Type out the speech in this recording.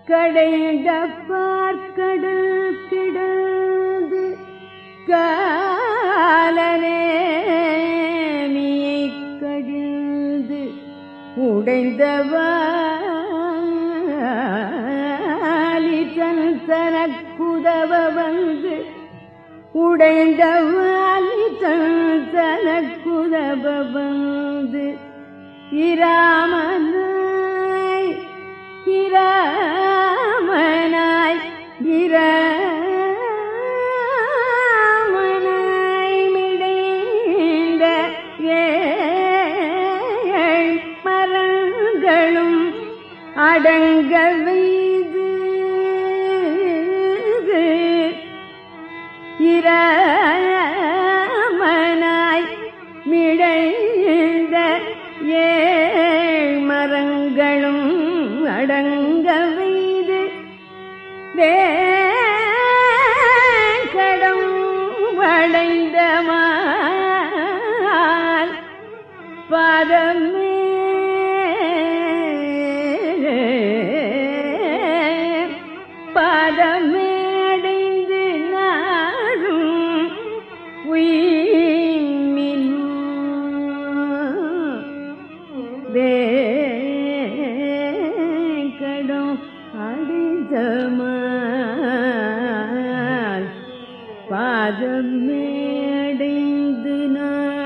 கடைந்த பார்க்கடல் கிடந்து காலனேமியை கடிந்து உடைந்தவாலி தன் தனக்குதவ வந்து உடைந்தவாலி தன் தனக்குதவ வந்து இராமனாய் இராமனாய் இராமனாய் மிடைந்த ஏழ் மரங்களும் அடங்க வைது இராமனாய் மிடைந்த ஏழ் மரங்களும் அடங்க வைது வேங்கடம் வளைந்த மால் பாதமே பாதமேடைந்து நாடும் உயிமினும் வேங்கடம் அடிதமால் பாதமேடைந்து நான்